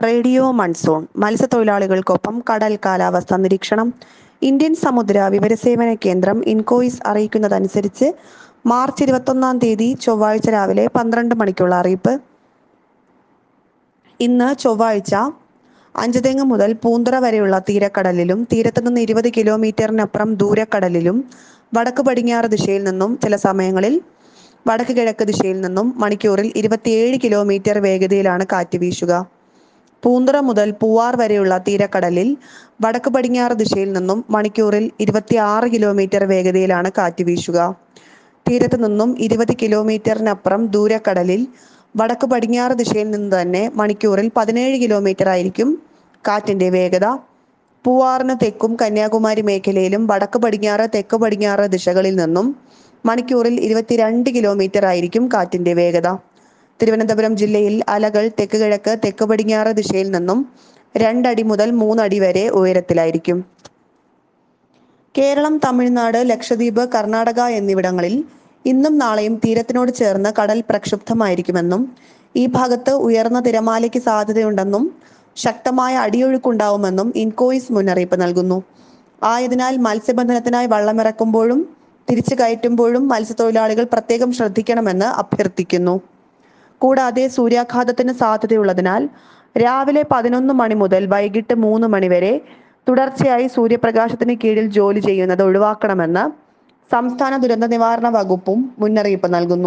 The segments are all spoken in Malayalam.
റേഡിയോ മൺസൂൺ മത്സ്യത്തൊഴിലാളികൾക്കൊപ്പം കടൽ കാലാവസ്ഥ നിരീക്ഷണം ഇന്ത്യൻ സമുദ്ര വിവരസേവന കേന്ദ്രം ഇൻകോയിസ് അറിയിക്കുന്നതനുസരിച്ച് മാർച്ച് ഇരുപത്തൊന്നാം തീയതി ചൊവ്വാഴ്ച രാവിലെ പന്ത്രണ്ട് മണിക്കുള്ള അറിയിപ്പ് ഇന്ന് ചൊവ്വാഴ്ച അഞ്ചുതെങ്ങ് മുതൽ പൂന്തറ വരെയുള്ള തീരക്കടലിലും തീരത്ത് നിന്ന് ഇരുപത് കിലോമീറ്ററിനപ്പുറം ദൂരക്കടലിലും വടക്ക് പടിഞ്ഞാറ് ദിശയിൽ നിന്നും ചില സമയങ്ങളിൽ വടക്ക് കിഴക്ക് ദിശയിൽ നിന്നും മണിക്കൂറിൽ ഇരുപത്തിയേഴ് കിലോമീറ്റർ വേഗതയിലാണ് കാറ്റ് വീശുക പൂന്തറ മുതൽ പൂവാർ വരെയുള്ള തീരക്കടലിൽ വടക്ക് പടിഞ്ഞാറ് ദിശയിൽ നിന്നും മണിക്കൂറിൽ ഇരുപത്തിയാറ് കിലോമീറ്റർ വേഗതയിലാണ് കാറ്റ് വീശുക തീരത്ത് നിന്നും ഇരുപത് കിലോമീറ്ററിനപ്പുറം ദൂരക്കടലിൽ വടക്ക് പടിഞ്ഞാറ് ദിശയിൽ നിന്ന് തന്നെ മണിക്കൂറിൽ പതിനേഴ് കിലോമീറ്റർ ആയിരിക്കും കാറ്റിന്റെ വേഗത പൂവാറിന് തെക്കും കന്യാകുമാരി മേഖലയിലും വടക്ക് പടിഞ്ഞാറ് തെക്ക് പടിഞ്ഞാറ് ദിശകളിൽ നിന്നും മണിക്കൂറിൽ ഇരുപത്തിരണ്ട് കിലോമീറ്റർ ആയിരിക്കും കാറ്റിന്റെ വേഗത തിരുവനന്തപുരം ജില്ലയിൽ അലകൾ തെക്ക് കിഴക്ക് തെക്ക് പടിഞ്ഞാറ് ദിശയിൽ നിന്നും രണ്ടടി മുതൽ മൂന്നടി വരെ ഉയരത്തിലായിരിക്കും കേരളം തമിഴ്നാട് ലക്ഷദ്വീപ് കർണാടക എന്നിവിടങ്ങളിൽ ഇന്നും നാളെയും തീരത്തിനോട് ചേർന്ന് കടൽ പ്രക്ഷുബ്ധമായിരിക്കുമെന്നും ഈ ഭാഗത്ത് ഉയർന്ന തിരമാലയ്ക്ക് സാധ്യതയുണ്ടെന്നും ശക്തമായ അടിയൊഴുക്കുണ്ടാവുമെന്നും ഇൻകോയിസ് മുന്നറിയിപ്പ് നൽകുന്നു ആയതിനാൽ മത്സ്യബന്ധനത്തിനായി വള്ളമിറക്കുമ്പോഴും തിരിച്ചു കയറ്റുമ്പോഴും മത്സ്യത്തൊഴിലാളികൾ പ്രത്യേകം ശ്രദ്ധിക്കണമെന്ന് അഭ്യർത്ഥിക്കുന്നു കൂടാതെ സൂര്യാഘാതത്തിന് സാധ്യതയുള്ളതിനാൽ രാവിലെ പതിനൊന്ന് മണി മുതൽ വൈകിട്ട് മൂന്ന് മണി വരെ തുടർച്ചയായി സൂര്യപ്രകാശത്തിന് കീഴിൽ ജോലി ചെയ്യുന്നത് ഒഴിവാക്കണമെന്ന് സംസ്ഥാന ദുരന്ത നിവാരണ വകുപ്പും മുന്നറിയിപ്പ് നൽകുന്നു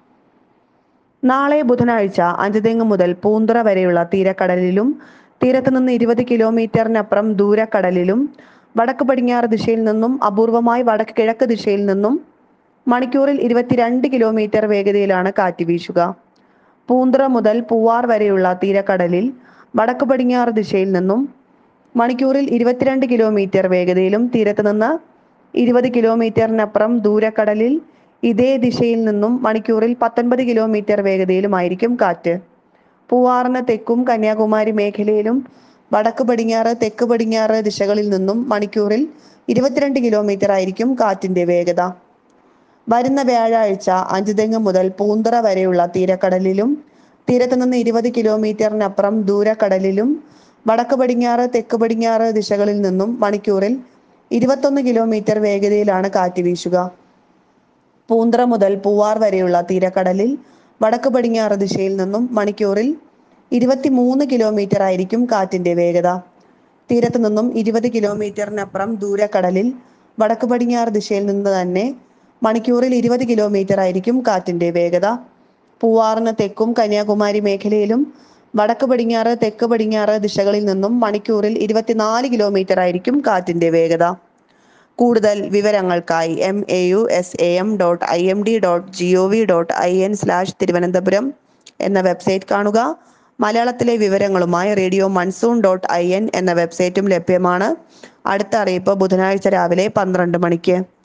നാളെ ബുധനാഴ്ച അഞ്ചുതെങ്ങ് മുതൽ പൂന്തുറ വരെയുള്ള തീരക്കടലിലും തീരത്ത് നിന്ന് ഇരുപത് കിലോമീറ്ററിനപ്പുറം ദൂരക്കടലിലും വടക്ക് പടിഞ്ഞാറ് ദിശയിൽ നിന്നും അപൂർവമായി വടക്ക് കിഴക്ക് ദിശയിൽ നിന്നും മണിക്കൂറിൽ ഇരുപത്തിരണ്ട് കിലോമീറ്റർ വേഗതയിലാണ് കാറ്റ് വീശുക പൂന്തുറ മുതൽ പൂവാർ വരെയുള്ള തീരക്കടലിൽ വടക്ക് പടിഞ്ഞാറ് ദിശയിൽ നിന്നും മണിക്കൂറിൽ ഇരുപത്തിരണ്ട് കിലോമീറ്റർ വേഗതയിലും തീരത്ത് നിന്ന് ഇരുപത് കിലോമീറ്ററിനപ്പുറം ദൂരക്കടലിൽ ഇതേ ദിശയിൽ നിന്നും മണിക്കൂറിൽ പത്തൊൻപത് കിലോമീറ്റർ വേഗതയിലുമായിരിക്കും കാറ്റ് പൂവാറിന് തെക്കും കന്യാകുമാരി മേഖലയിലും വടക്ക് പടിഞ്ഞാറ് തെക്ക് പടിഞ്ഞാറ് ദിശകളിൽ നിന്നും മണിക്കൂറിൽ ഇരുപത്തിരണ്ട് കിലോമീറ്റർ ആയിരിക്കും കാറ്റിന്റെ വേഗത വരുന്ന വ്യാഴാഴ്ച അഞ്ചുതെങ്ങ് മുതൽ പൂന്തറ വരെയുള്ള തീരക്കടലിലും തീരത്ത് നിന്ന് ഇരുപത് കിലോമീറ്ററിനപ്പുറം ദൂരക്കടലിലും വടക്ക് പടിഞ്ഞാറ് തെക്ക് പടിഞ്ഞാറ് ദിശകളിൽ നിന്നും മണിക്കൂറിൽ ഇരുപത്തൊന്ന് കിലോമീറ്റർ വേഗതയിലാണ് കാറ്റ് വീശുക പൂന്തറ മുതൽ പൂവാർ വരെയുള്ള തീരക്കടലിൽ വടക്ക് പടിഞ്ഞാറ് ദിശയിൽ നിന്നും മണിക്കൂറിൽ ഇരുപത്തിമൂന്ന് കിലോമീറ്റർ ആയിരിക്കും കാറ്റിന്റെ വേഗത തീരത്ത് നിന്നും ഇരുപത് കിലോമീറ്ററിനപ്പുറം ദൂരക്കടലിൽ വടക്ക് പടിഞ്ഞാറ് ദിശയിൽ നിന്ന് തന്നെ മണിക്കൂറിൽ ഇരുപത് കിലോമീറ്റർ ആയിരിക്കും കാറ്റിന്റെ വേഗത പൂവാറിന് തെക്കും കന്യാകുമാരി മേഖലയിലും വടക്ക് പടിഞ്ഞാറ് തെക്ക് പടിഞ്ഞാറ് ദിശകളിൽ നിന്നും മണിക്കൂറിൽ ഇരുപത്തിനാല് കിലോമീറ്റർ ആയിരിക്കും കാറ്റിന്റെ വേഗത കൂടുതൽ വിവരങ്ങൾക്കായി M A U S A M dot I M D dot G O V dot I N slash Thiruvananthapuram എന്ന വെബ്സൈറ്റ് കാണുക മലയാളത്തിലെ വിവരങ്ങളുമായി radio monsoon dot I N എന്ന വെബ്സൈറ്റും ലഭ്യമാണ് അടുത്ത അറിയിപ്പ് ബുധനാഴ്ച രാവിലെ പന്ത്രണ്ട് മണിക്ക്